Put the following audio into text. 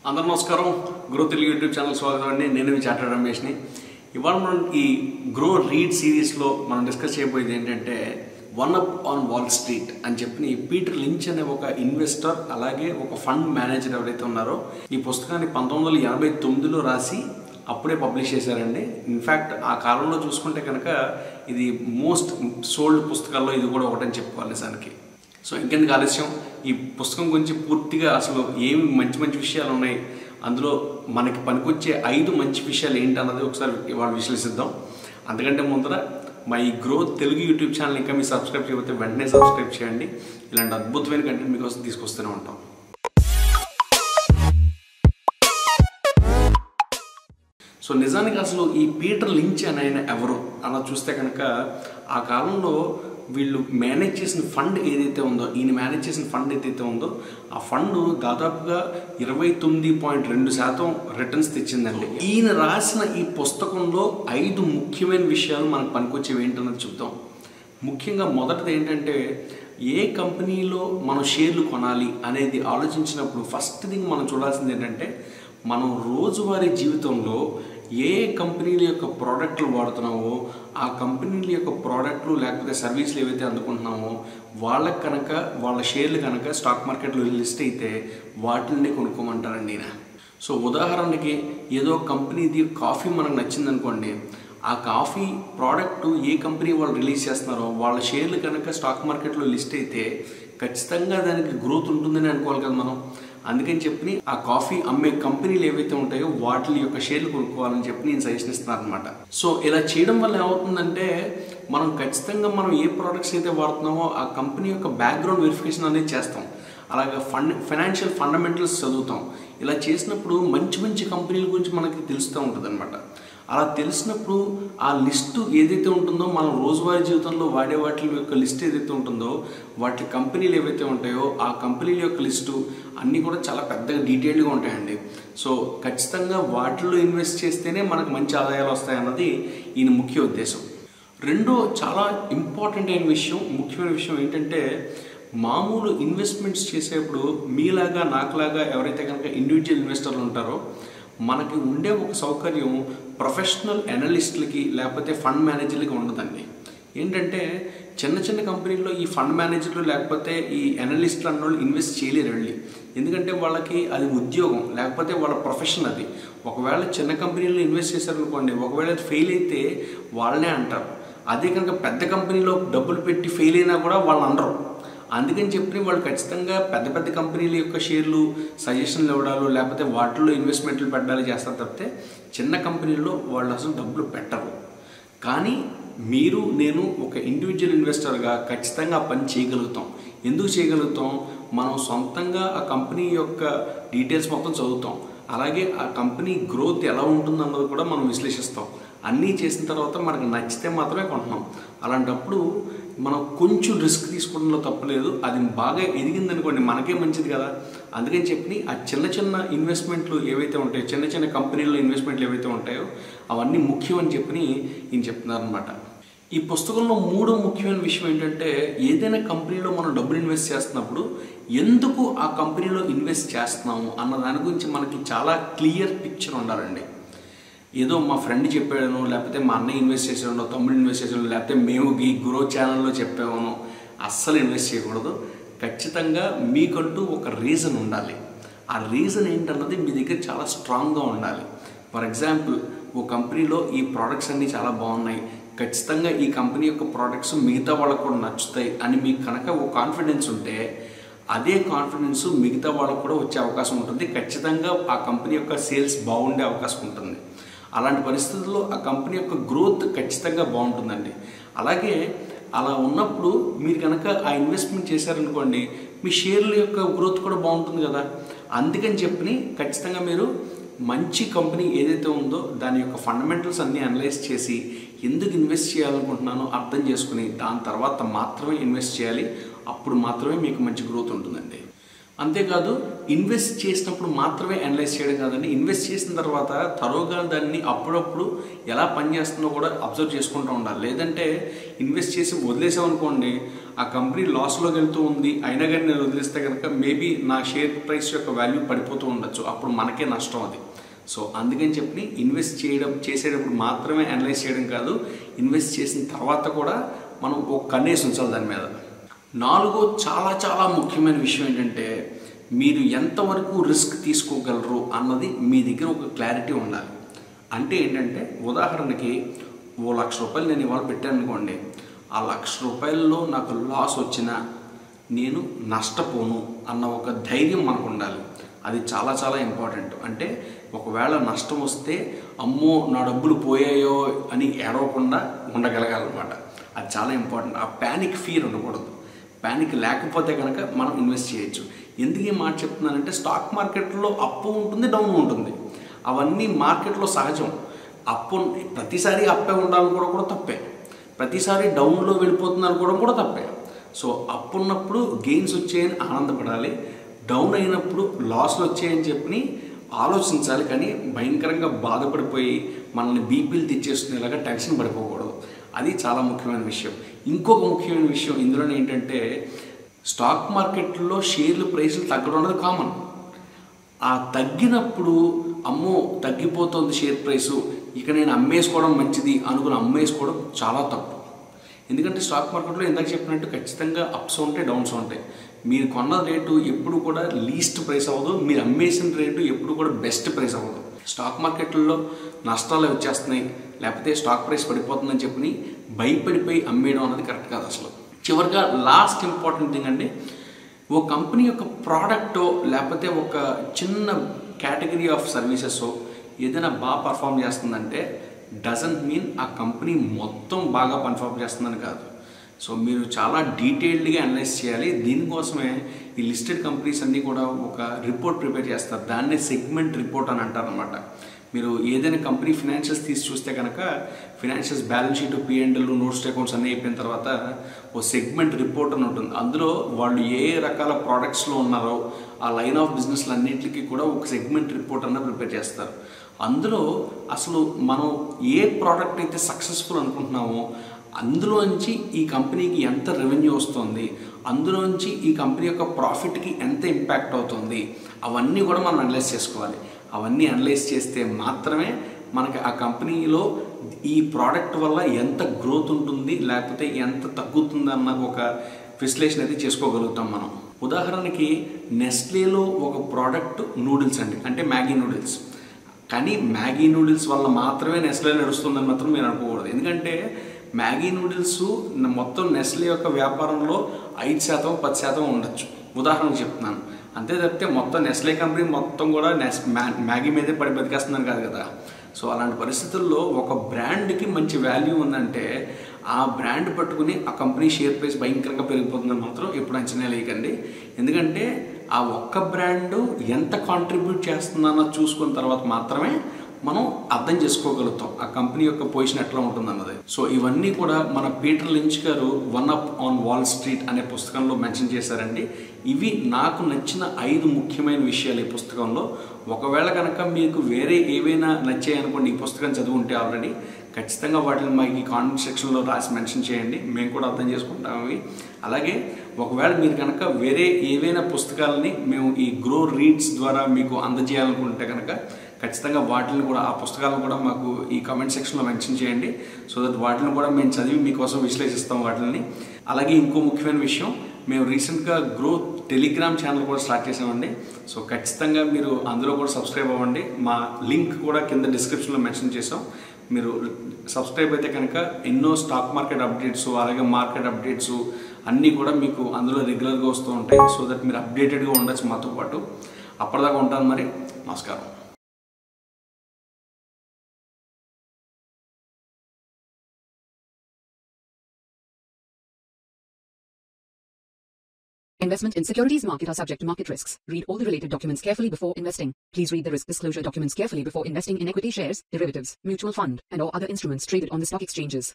అందరూ నమస్కారం grow Telugu YouTube channel స్వాగతం అండి నేను మీ చాటర్ రమేష్ని ఇవాళ మనం ఈ గ్రో రీడ్ సిరీస్లో మనం డిస్కస్ చేయబోయేది ఏంటంటే One Up On Wall Street అని చెప్పి పీటర్ లించ్ అనే ఒక ఇన్వెస్టర్ అలాగే ఒక ఫండ్ మేనేజర్ ఎవరైతే ఉన్నారో ఈ పుస్తకాన్ని పంతొమ్మిది వందల ఎనభై తొమ్మిదిలో రాసి అప్పుడే పబ్లిష్ చేశారండి ఇన్ఫ్యాక్ట్ ఆ కాలంలో చూసుకుంటే కనుక ఇది మోస్ట్ సోల్డ్ పుస్తకాల్లో ఇది కూడా ఒకటని చెప్పుకోవాలి నిజానికి సో ఇంకెందుకు ఆలస్యం ఈ పుస్తకం గురించి పూర్తిగా అసలు ఏమి మంచి మంచి విషయాలు ఉన్నాయి అందులో మనకి పనికొచ్చే ఐదు మంచి విషయాలు ఏంటి అన్నది ఒకసారి ఇవాళ విశ్లేషిద్దాం అంతకంటే ముందర మా ఈ గ్రోత్ తెలుగు యూట్యూబ్ ఛానల్ ఇంకా మీరు సబ్స్క్రైబ్ చేయకపోతే వెంటనే సబ్స్క్రైబ్ చేయండి ఇలాంటి అద్భుతమైన కంటెంట్ మీకోసం తీసుకొస్తూనే ఉంటాం సో నిజానికి అసలు ఈ పీటర్ లించ్ అని ఆయన ఎవరు అలా చూస్తే కనుక ఆ కాలంలో వీళ్ళు మేనేజ్ చేసిన ఫండ్ ఏదైతే ఉందో ఈయన మేనేజ్ చేసిన ఫండ్ ఏదైతే ఉందో ఆ ఫండ్ దాదాపుగా ఇరవై తొమ్మిది పాయింట్ రెండు శాతం రిటర్న్స్ తెచ్చిందండి ఈయన రాసిన ఈ పుస్తకంలో ఐదు ముఖ్యమైన విషయాలు మనకు పనికొచ్చేవి ఏంటన్నది చూద్దాం ముఖ్యంగా మొదటిది ఏంటంటే ఏ కంపెనీలో మనం షేర్లు కొనాలి అనేది ఆలోచించినప్పుడు ఫస్ట్ థింగ్ మనం చూడాల్సింది ఏంటంటే మనం రోజువారీ జీవితంలో ఏ కంపెనీల యొక్క ప్రోడక్ట్లు వాడుతున్నామో ఆ కంపెనీల యొక్క ప్రోడక్ట్లు లేకపోతే సర్వీసులు ఏవైతే అందుకుంటున్నామో వాళ్ళకి కనుక వాళ్ళ షేర్లు కనుక స్టాక్ మార్కెట్లో లిస్ట్ అయితే వాటిని కొనుక్కోమంటారండి ఈయన సో ఉదాహరణకి ఏదో కంపెనీది కాఫీ మనకు నచ్చింది అనుకోండి ఆ కాఫీ ప్రోడక్ట్ ఏ కంపెనీ వాళ్ళు రిలీజ్ చేస్తున్నారో వాళ్ళ షేర్లు కనుక స్టాక్ మార్కెట్లో లిస్ట్ అయితే ఖచ్చితంగా దానికి గ్రోత్ ఉంటుందని అనుకోవాలి కదా మనం అందుకని చెప్పి ఆ కాఫీ అమ్మే కంపెనీలు ఏవైతే ఉంటాయో వాటి యొక్క షేర్లు కొనుక్కోవాలని చెప్పి నేను సజెషన్ ఇస్తున్నాను అనమాట సో ఇలా చేయడం వల్ల ఏమవుతుందంటే మనం ఖచ్చితంగా మనం ఏ ప్రోడక్ట్స్ అయితే వాడుతున్నామో ఆ కంపెనీ యొక్క బ్యాక్గ్రౌండ్ వెరిఫికేషన్ అనేది చేస్తాం అలాగే ఫండ్ ఫైనాన్షియల్ ఫండమెంటల్స్ చదువుతాం ఇలా చేసినప్పుడు మంచి మంచి కంపెనీల గురించి మనకి తెలుస్తూ ఉంటుంది అనమాట అలా తెలిసినప్పుడు ఆ లిస్టు ఏదైతే ఉంటుందో మనం రోజువారీ జీవితంలో వాడే వాటి యొక్క లిస్ట్ ఏదైతే ఉంటుందో వాటి కంపెనీలు ఏవైతే ఉంటాయో ఆ కంపెనీల యొక్క లిస్టు అన్నీ కూడా చాలా పెద్దగా డీటెయిల్డ్గా ఉంటాయండి సో ఖచ్చితంగా వాటిల్లో ఇన్వెస్ట్ చేస్తేనే మనకు మంచి ఆదాయాలు వస్తాయన్నది ఈయన ముఖ్య ఉద్దేశం రెండో చాలా ఇంపార్టెంట్ అయిన విషయం ముఖ్యమైన విషయం ఏంటంటే మామూలు ఇన్వెస్ట్మెంట్స్ చేసేప్పుడు మీలాగా నాకులాగా ఎవరైతే కనుక ఇండివిజువల్ ఇన్వెస్టర్లు ఉంటారో మనకి ఉండే ఒక సౌకర్యం ప్రొఫెషనల్ అనలిస్టులకి లేకపోతే ఫండ్ మేనేజర్లకి ఉండదండి ఏంటంటే చిన్న చిన్న కంపెనీల్లో ఈ ఫండ్ మేనేజర్లు లేకపోతే ఈ అనలిస్టులు అన్న వాళ్ళు ఇన్వెస్ట్ చేయలేరు వెళ్ళి ఎందుకంటే వాళ్ళకి అది ఉద్యోగం లేకపోతే వాళ్ళ ప్రొఫెషన్ అది ఒకవేళ చిన్న కంపెనీలో ఇన్వెస్ట్ చేశారనుకోండి ఒకవేళ అది ఫెయిల్ అయితే వాళ్ళనే అంటారు అదే కనుక పెద్ద కంపెనీలో డబ్బులు పెట్టి ఫెయిల్ అయినా కూడా వాళ్ళు అనరు అందుకని చెప్పి వాళ్ళు ఖచ్చితంగా పెద్ద పెద్ద కంపెనీల యొక్క షేర్లు సజెషన్లు ఇవ్వడాలు లేకపోతే వాటిల్లో ఇన్వెస్ట్మెంట్లు పెట్టాలి చేస్తారు తప్పితే చిన్న కంపెనీల్లో వాళ్ళు అసలు డబ్బులు పెట్టరు కానీ మీరు నేను ఒక ఇండివిజువల్ ఇన్వెస్టర్గా ఖచ్చితంగా ఆ పని చేయగలుగుతాం ఎందుకు చేయగలుగుతాం మనం సొంతంగా ఆ కంపెనీ యొక్క డీటెయిల్స్ మొత్తం చదువుతాం అలాగే ఆ కంపెనీ గ్రోత్ ఎలా ఉంటుందన్నది కూడా మనం విశ్లేషిస్తాం అన్నీ చేసిన తర్వాత మనకు నచ్చితే మాత్రమే కొంటున్నాం అలాంటప్పుడు మనం కొంచెం రిస్క్ తీసుకోవడంలో తప్పలేదు అది బాగా ఎదిగిందనుకోండి మనకే మంచిది కదా అందుకని చెప్పి ఆ చిన్న చిన్న ఇన్వెస్ట్మెంట్లు ఏవైతే ఉంటాయో చిన్న చిన్న కంపెనీల్లో ఇన్వెస్ట్మెంట్లు ఏవైతే ఉంటాయో అవన్నీ ముఖ్యమని చెప్పి ఈయన చెప్తున్నారనమాట ఈ పుస్తకంలో మూడో ముఖ్యమైన విషయం ఏంటంటే ఏదైనా కంపెనీలో మనం డబ్బులు ఇన్వెస్ట్ చేస్తున్నప్పుడు ఎందుకు ఆ కంపెనీలో ఇన్వెస్ట్ చేస్తున్నాము అన్న దాని గురించి మనకి చాలా క్లియర్ పిక్చర్ ఉండాలండి ఏదో మా ఫ్రెండ్ చెప్పాడనో లేకపోతే మా అన్నయ్య ఇన్వెస్ట్ చేసాడనో తమ్ముడు ఇన్వెస్ట్ చేసాడో లేకపోతే మేము ఈ గ్రో ఛానల్లో చెప్పామనో అస్సలు ఇన్వెస్ట్ చేయకూడదు ఖచ్చితంగా మీకంటూ ఒక రీజన్ ఉండాలి ఆ రీజన్ ఏంటన్నది మీ దగ్గర చాలా స్ట్రాంగ్గా ఉండాలి ఫర్ ఎగ్జాంపుల్ ఓ కంపెనీలో ఈ ప్రోడక్ట్స్ అన్నీ చాలా బాగున్నాయి ఖచ్చితంగా ఈ కంపెనీ యొక్క ప్రోడక్ట్స్ మిగతా వాళ్ళకు కూడా నచ్చుతాయి అని మీకు కనుక ఓ కాన్ఫిడెన్స్ ఉంటే అదే కాన్ఫిడెన్స్ మిగతా వాళ్ళకు కూడా వచ్చే అవకాశం ఉంటుంది ఖచ్చితంగా ఆ కంపెనీ యొక్క సేల్స్ బాగుండే అవకాశం ఉంటుంది అలాంటి పరిస్థితుల్లో ఆ కంపెనీ యొక్క గ్రోత్ ఖచ్చితంగా బాగుంటుందండి అలాగే అలా ఉన్నప్పుడు మీరు కనుక ఆ ఇన్వెస్ట్మెంట్ చేశారనుకోండి మీ షేర్ల యొక్క గ్రోత్ కూడా బాగుంటుంది కదా అందుకని చెప్పి ఖచ్చితంగా మీరు మంచి కంపెనీ ఏదైతే ఉందో దాని యొక్క ఫండమెంటల్స్ అన్నీ అనలైజ్ చేసి ఎందుకు ఇన్వెస్ట్ చేయాలనుకుంటున్నానో అర్థం చేసుకుని దాని తర్వాత మాత్రమే ఇన్వెస్ట్ చేయాలి అప్పుడు మాత్రమే మీకు మంచి గ్రోత్ ఉంటుందండి అంతేకాదు ఇన్వెస్ట్ చేసినప్పుడు మాత్రమే అనలైజ్ చేయడం కాదండి ఇన్వెస్ట్ చేసిన తర్వాత తరోగా దాన్ని అప్పుడప్పుడు ఎలా పనిచేస్తుందో కూడా అబ్జర్వ్ చేసుకుంటూ ఉండాలి లేదంటే ఇన్వెస్ట్ చేసి వదిలేసామనుకోండి ఆ కంపెనీ లాస్లోకి వెళ్తూ ఉంది అయినా కానీ నేను వదిలిస్తే కనుక మేబీ నా షేర్ ప్రైస్ యొక్క వాల్యూ పడిపోతూ ఉండొచ్చు అప్పుడు మనకే నష్టం అది సో అందుకని చెప్పి ఇన్వెస్ట్ చేయడం చేసేటప్పుడు మాత్రమే అనలైజ్ చేయడం కాదు ఇన్వెస్ట్ చేసిన తర్వాత కూడా మనం ఒక కన్నేసి ఉంచాలి దాని మీద నాలుగో చాలా చాలా ముఖ్యమైన విషయం ఏంటంటే మీరు ఎంతవరకు రిస్క్ తీసుకోగలరు అన్నది మీ దగ్గర ఒక క్లారిటీ ఉండాలి అంటే ఏంటంటే ఉదాహరణకి ఓ లక్ష రూపాయలు నేను ఇవాళ పెట్టాను అనుకోండి ఆ లక్ష రూపాయల్లో నాకు లాస్ వచ్చినా నేను నష్టపోను అన్న ఒక ధైర్యం మనకు ఉండాలి అది చాలా చాలా ఇంపార్టెంట్ అంటే ఒకవేళ నష్టం వస్తే అమ్మో నా డబ్బులు పోయాయో అని ఏడవకుండా ఉండగలగాలన్నమాట అది చాలా ఇంపార్టెంట్ ఆ ప్యానిక్ ఫీర్ ఉండకూడదు ప్యానిక్ లేకపోతే కనుక మనం ఇన్వెస్ట్ చేయొచ్చు ఎందుకు ఈ మాట చెప్తున్నానంటే స్టాక్ మార్కెట్లో అప్పు ఉంటుంది డౌన్ ఉంటుంది అవన్నీ మార్కెట్లో సహజం అప్పు ప్రతిసారి అప్పే ఉండాలని కూడా కూడా తప్పే ప్రతిసారి డౌన్లో వెళ్ళిపోతుంది అనుకోవడం కూడా తప్పే సో అప్పు ఉన్నప్పుడు గెయిన్స్ వచ్చాయని ఆనందపడాలి డౌన్ అయినప్పుడు లాస్లు వచ్చాయని చెప్పి ఆలోచించాలి కానీ భయంకరంగా బాధపడిపోయి మనల్ని బీపీలు తెచ్చేసుకునేలాగా టెన్షన్ పడిపోకూడదు అది చాలా ముఖ్యమైన విషయం ఇంకొక ముఖ్యమైన విషయం ఇందులో ఏంటంటే స్టాక్ మార్కెట్లో షేర్లు ప్రైసులు తగ్గడం అనేది కామన్ ఆ తగ్గినప్పుడు అమ్మో తగ్గిపోతుంది షేర్ ప్రైసు ఇక నేను అమ్మేసుకోవడం మంచిది అనుకుని అమ్మేసుకోవడం చాలా తప్పు ఎందుకంటే స్టాక్ మార్కెట్లో ఇందాక చెప్పినట్టు ఖచ్చితంగా అప్స్ ఉంటాయి డౌన్స్ ఉంటాయి మీరు కొన్న రేటు ఎప్పుడు కూడా లీస్ట్ ప్రైస్ అవ్వదు మీరు అమ్మేసిన రేటు ఎప్పుడు కూడా బెస్ట్ ప్రైస్ అవ్వదు స్టాక్ మార్కెట్లలో నష్టాలు వచ్చేస్తున్నాయి లేకపోతే స్టాక్ ప్రైస్ పడిపోతుందని చెప్పి భయపడిపోయి అమ్మేయడం అనేది కరెక్ట్ కాదు అసలు చివరిగా లాస్ట్ ఇంపార్టెంట్ థింగ్ అండి ఓ కంపెనీ యొక్క ప్రోడక్టో లేకపోతే ఒక చిన్న కేటగిరీ ఆఫ్ సర్వీసెస్ ఏదైనా బాగా పర్ఫామ్ చేస్తుందంటే డజంట్ మీన్ ఆ కంపెనీ మొత్తం బాగా పర్ఫామ్ చేస్తుందని కాదు సో మీరు చాలా డీటెయిల్డ్గా అనలైజ్ చేయాలి దీనికోసమే ఈ లిస్టెడ్ కంపెనీస్ అన్నీ కూడా ఒక రిపోర్ట్ ప్రిపేర్ చేస్తారు దాన్నే సెగ్మెంట్ రిపోర్ట్ అని అంటారు అనమాట మీరు ఏదైనా కంపెనీ ఫినాన్షియల్స్ తీసి చూస్తే కనుక financials balance sheet P and L notes accounts అన్నీ అయిపోయిన తర్వాత ఓ సెగ్మెంట్ రిపోర్ట్ అని ఉంటుంది అందులో వాళ్ళు ఏ రకాల ప్రోడక్ట్స్లో ఉన్నారో ఆ లైన్ ఆఫ్ బిజినెస్లు అన్నింటికి కూడా ఒక సెగ్మెంట్ రిపోర్ట్ అన్న ప్రిపేర్ చేస్తారు అందులో అసలు మనం ఏ ప్రోడక్ట్ అయితే సక్సెస్ఫుల్ అనుకుంటున్నామో అందులోంచి ఈ కంపెనీకి ఎంత రెవెన్యూ వస్తుంది అందులోంచి ఈ కంపెనీ యొక్క ప్రాఫిట్కి ఎంత ఇంపాక్ట్ అవుతుంది అవన్నీ కూడా మనం అనలైజ్ చేసుకోవాలి అవన్నీ అనలైజ్ చేస్తే మాత్రమే మనకి ఆ కంపెనీలో ఈ ప్రోడక్ట్ వల్ల ఎంత గ్రోత్ ఉంటుంది లేకపోతే ఎంత తగ్గుతుంది అన్న ఒక విశ్లేషణ అయితే చేసుకోగలుగుతాం మనం ఉదాహరణకి నెస్లేలో ఒక ప్రోడక్ట్ నూడిల్స్ అండి అంటే మ్యాగీ నూడిల్స్ కానీ మ్యాగీ నూడిల్స్ వల్ల మాత్రమే నెస్లే నడుస్తుందని మాత్రం మీరు అనుకోకూడదు ఎందుకంటే మ్యాగీ నూడిల్స్ మొత్తం నెస్లే యొక్క వ్యాపారంలో ఐదు శాతం పది శాతం ఉండొచ్చు ఉదాహరణకు చెప్తున్నాను అంతే తప్పితే మొత్తం నెస్లే కంపెనీ మొత్తం కూడా నెస్ మ్యాగీ మీదే పడి బతికేస్తుందని కాదు కదా సో అలాంటి పరిస్థితుల్లో ఒక బ్రాండ్కి మంచి వాల్యూ ఉందంటే ఆ బ్రాండ్ పట్టుకుని ఆ కంపెనీ షేర్ ప్రైస్ భయంకరంగా పెరిగిపోతుందని మాత్రం ఎప్పుడు అంచనా లేకండి ఎందుకంటే ఆ ఒక్క బ్రాండ్ ఎంత కాంట్రిబ్యూట్ చేస్తుందన్న చూసుకున్న తర్వాత మాత్రమే మనం అర్థం చేసుకోగలుగుతాం ఆ కంపెనీ యొక్క పొజిషన్ ఎట్లా ఉంటుందన్నది సో ఇవన్నీ కూడా మన పీటర్ లించ్ గారు One Up On Wall Street అనే పుస్తకంలో మెన్షన్ చేశారండి ఇవి నాకు నచ్చిన ఐదు ముఖ్యమైన విషయాలు ఈ పుస్తకంలో ఒకవేళ కనుక మీకు వేరే ఏవైనా నచ్చాయనుకోండి ఈ పుస్తకం చదువుంటే ఆల్రెడీ ఖచ్చితంగా వాటిని మాకు ఈ కామెంట్ సెక్షన్లో రాసి మెన్షన్ చేయండి మేము కూడా అర్థం చేసుకుంటాం అవి అలాగే ఒకవేళ మీరు కనుక వేరే ఏవైనా పుస్తకాలని మేము ఈ గ్రో రీడ్స్ ద్వారా మీకు అందజేయాలనుకుంటే కనుక ఖచ్చితంగా వాటిని కూడా ఆ పుస్తకాలను కూడా మాకు ఈ కామెంట్ సెక్షన్లో మెన్షన్ చేయండి సో దట్ వాటిని కూడా మేము చదివి మీకోసం విశ్లేషిస్తాం వాటిని అలాగే ఇంకో ముఖ్యమైన విషయం మేము రీసెంట్గా గ్రో టెలిగ్రామ్ ఛానల్ కూడా స్టార్ట్ చేసామండి సో ఖచ్చితంగా మీరు అందులో కూడా సబ్స్క్రైబ్ అవ్వండి మా లింక్ కూడా కింద డిస్క్రిప్షన్లో మెన్షన్ చేసాం మీరు సబ్స్క్రైబ్ అయితే కనుక ఎన్నో స్టాక్ మార్కెట్ అప్డేట్స్ అలాగే మార్కెట్ అప్డేట్స్ అన్నీ కూడా మీకు అందులో రెగ్యులర్గా వస్తూ ఉంటాయి సో దట్ మీరు అప్డేటెడ్గా ఉండొచ్చు మాతో పాటు అప్పటిదాకా ఉంటాను మరి నమస్కారం Investment in securities market are subject to market risks. Read all the related documents carefully before investing. Please read the risk disclosure documents carefully before investing in equity shares, derivatives, mutual fund, and or other instruments traded on the stock exchanges.